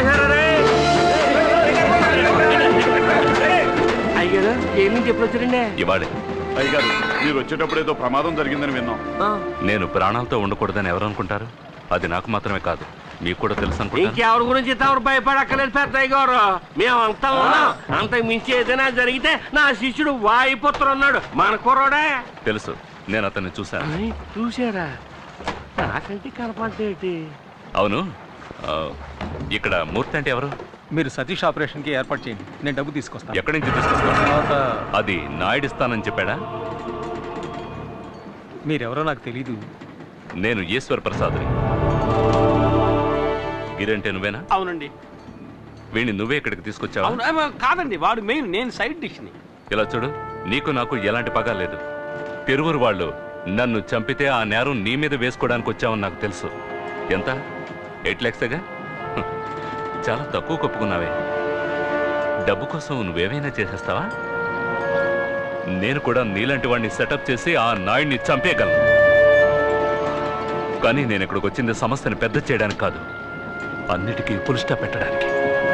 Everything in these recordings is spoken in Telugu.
చంపేశారా రే? అయ్యారు ఏం నుంచి ఎప్పుడు వచ్చారండి ఇవాళే అయ్యగారు మీరు వచ్చేటప్పుడు ఏదో ప్రమాదం జరిగిందని విన్నాం నేను ప్రాణాలతో ఉండకూడదని ఎవరు అనుకుంటారు అది నాకు మాత్రమే కాదు మీకు కూడా తెలుసు అనుకుంటా ఇంకెవరి గురించి తమరు భయపడక్కలేదు పెద్దయ్య గారు మేమంతా ఉన్నాం అంతకు మించి ఏదైనా జరిగితే నా శిష్యుడు వాయుపుత్ర ఉన్నాడు మన కుర్రోడే తెలుసు నేను అతన్ని చూశాను అయ్, చూశారా నాకంటే కనపడేటి అవును ఆ, ఇక్కడ మూర్తి అంటే ఎవరు మీరు సతీష్ ఆపరేషన్కి ఏర్పాటు చేయండి నేను డబ్బు తీసుకొస్తాను ఎక్కడి నుంచి తీసుకొస్తాను తర్వాత అది నాయుడిస్తానని చెప్పాడా మీరెవరో నాకు తెలీదు నేను ఈశ్వర్ ప్రసాద్ని గిరంటే నువ్వేనా అవునండి వీడిని నువ్వే ఇక్కడికి తీసుకొచ్చావా అవును ఏమో కాదండి వాడు మెయిన్ నేను సైడ్ డిష్ని ఇలా చూడు నీకు నాకు ఎలాంటి పగ లేదు తిరువురు వాళ్ళు నన్ను చంపితే ఆ నేరం నీ మీద వేసుకోవడానికి వచ్చావని నాకు తెలుసు ఎంత ఎయిట్ ల్యాక్సేగా హ్, చాలా తక్కువ కొప్పుకున్నావే డబ్బు కోసం నువ్వేమైనా చేసేస్తావా నేను కూడా నీలాంటి వాడిని సెటప్ చేసి ఆ నాయుడిని చంపేయగలను కానీ నేను ఇక్కడికి వచ్చింది సమస్యని పెద్ద చేయడానికి కాదు అన్నిటికీ పులిస్టా పెట్టడానికి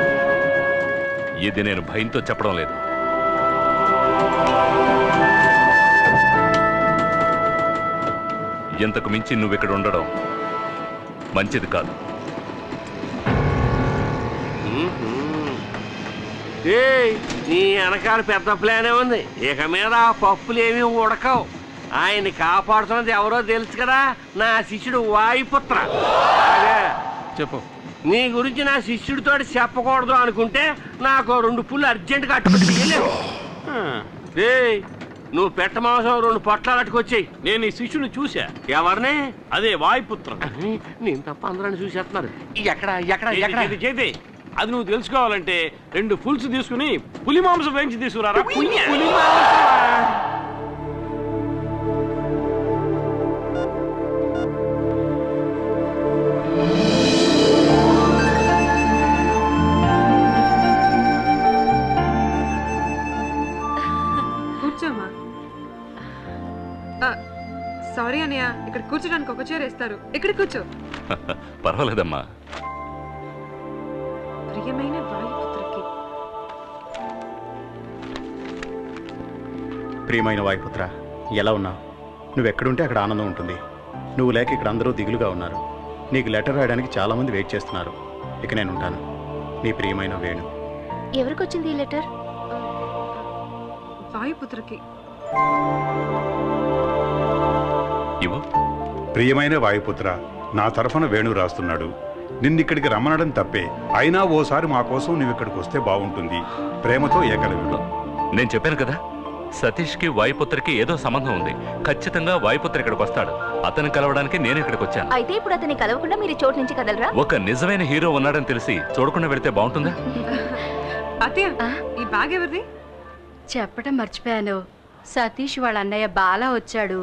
ఇది నేను భయంతో చెప్పడం లేదు ఇంతకు మించి నువ్వు ఇక్కడ ఉండడం మంచిది కాదు ఏయ్ నీ వెనకాల పెద్ద ప్లానే ఉంది ఇక మీద ఆ పప్పులు ఏమీ ఉడకవు ఆయన్ని కాపాడుతున్నది ఎవరో తెలుసు కదా నా శిష్యుడు వాయుపుత్ర అలాగే చెప్పు నీ గురించి నా శిష్యుడితో చెప్పకూడదు అనుకుంటే నాకు ఓ రెండు పుల్లు అర్జెంటుగా అట్టుకుని తీయలేవు ఏయ్ నువ్వు పెట్ట మాంసం రెండు పొట్లాలు అట్టుకొచ్చేయి నేను ఈ శిష్యుని చూసా ఎవరిని అదే వాయుపుత్రం నేను తప్ప అందరూ చూసేస్తున్నారు ఎక్కడ ఎక్కడ ఎక్కడ చేతి చేతి అది నువ్వు తెలుసుకోవాలంటే రెండు ఫుల్స్ తీసుకుని పులి మాంసం వేయించి తీసుకురారా పుణ్య. పులి మాంసమా? కూర్చోమ్మా సారీ అన్నయ్య ఇక్కడ కూర్చోడానికి ఒక చైర్ వేస్తారు ఇక్కడ కూర్చో పర్వాలేదమ్మా ప్రియమైన వాయుపుత్రకి ప్రియమైన వాయుపుత్ర ఎలా ఉన్నావు నువ్వు ఎక్కడుంటే అక్కడ ఆనందం ఉంటుంది నువ్వు లేక ఇక్కడ అందరూ దిగులుగా ఉన్నారు నీకు లెటర్ రాయడానికి చాలామంది వెయిట్ చేస్తున్నారు ఇక నేను ఉంటాను నీ ప్రియమైన వేణు ఎవరికి వచ్చింది ఈ లెటర్ వాయుపుత్రకి ఇవ్వు ప్రియమైన వాయుపుత్ర నా తరఫున వేణు రాస్తున్నాడు నిన్నిక్కడికి రమ్మనడం తప్పే అయినా ఓసారి మా కోసం నువ్వు ఇక్కడికి వస్తే బాగుంటుంది ప్రేమతో ఏకలవ్యుడు నేను చెప్పాను కదా సతీష్కి వాయుపుత్రకి ఏదో సంబంధం ఉంది ఖచ్చితంగా వాయుపుత్ర ఇక్కడికి వస్తాడు అతను కలవడానికి నేను ఇక్కడికి వచ్చాను అయితే ఇప్పుడు అతన్ని కలవకుండా మీరు ఈ చోటు నుంచి కదలరా ఒక నిజమైన హీరో ఉన్నాడని తెలిసి చూడకుండా వెళితే బాగుంటుందా అత్తయ్య ఈ బ్యాగ్ ఎవరిది చెప్పడం మర్చిపోయాను సతీష్ వాళ్ళ అన్నయ్య బాలా వచ్చాడు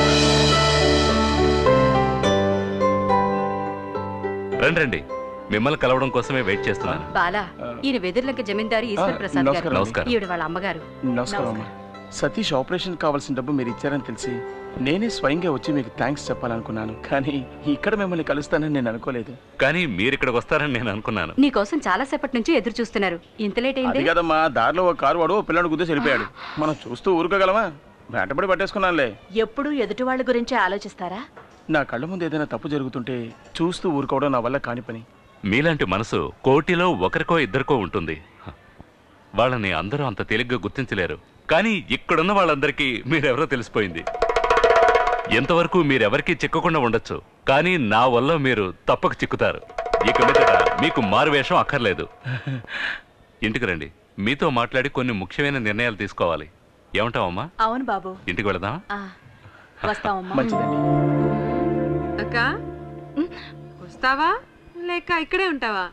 రండి రండి మిమ్మల్ని కలవడం కోసమే వెయిట్ చేస్తున్నాను బాలా ఈయన వెదిర్లంక జమీందారు ఈశ్వర్ ప్రసాద్ గారు నమస్కారం. నమస్కారం. ఈవిడ వాళ్ళ అమ్మగారు నమస్కారం అమ్మా సతీష్ ఆపరేషన్ కావాల్సిన డబ్బు మీరు ఇచ్చారని తెలిసి నేనే స్వయంగా వచ్చి మీకు థ్యాంక్స్ చెప్పాలనుకున్నాను కానీ ఇక్కడ మిమ్మల్ని కలుస్తానని నేను అనుకోలేదు కానీ మీరు ఇక్కడికి వస్తారని నేను అనుకున్నాను నీకోసం చాలా సేపటి నుంచి ఎదురు చూస్తున్నారు ఇంత లేట్ అది అయింది కదమ్మా దారిలో ఒక కారు వాడు ఓ పిల్లడు గుద్దేసి వెళ్ళిపోయాడు మనం చూస్తూ ఊరుకోగలమా వెంటబడి పట్టేసుకున్నానులే ఎప్పుడు ఎదుటి వాళ్ళ గురించి ఆలోచిస్తారా నా కళ్ళ ముందు ఏదైనా తప్పు జరుగుతుంటే చూస్తూ ఊరుకోవడం నా వల్ల కాని పని మీలాంటి మనసు కోటిలో ఒకరికో ఇద్దరికో ఉంటుంది హ. వాళ్ళని అందరూ అంత తేలిగ్గా గుర్తించలేరు కానీ ఇక్కడున్న వాళ్ళందరికీ మీరెవరో తెలిసిపోయింది ఎంతవరకు మీరెవరికీ చిక్కకుండా ఉండొచ్చు కానీ నా వల్ల మీరు తప్పక చిక్కుతారు ఇక మీదట మీకు మారువేషం అక్కర్లేదు ఇంటికి రండి మీతో మాట్లాడి కొన్ని ముఖ్యమైన నిర్ణయాలు తీసుకోవాలి ఏమంటావమ్మా అవును బాబు ఇంటికి వెళదామా వస్తామమ్మా మంచిదండి అక్క వస్తావా లేక ఇక్కడే ఉంటావా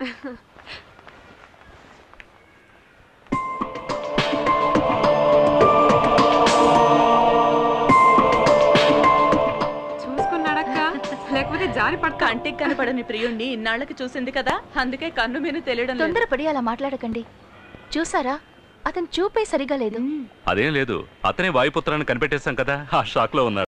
చూసుకున్నాడక్క లేకపోతే జారి పడతా కంటికి కనపడని ప్రియుణ్ణి ఇన్నాళ్ళకి చూసింది కదా అందుకే కన్ను మీద తెలియడం తొందరపడి అలా మాట్లాడకండి చూసారా అతను చూపే సరిగా లేదు అదేం లేదు అతనే వాయుపుత్రాన్ని కనిపెట్టేశాం కదా ఆ షాక్ లో ఉన్నాడు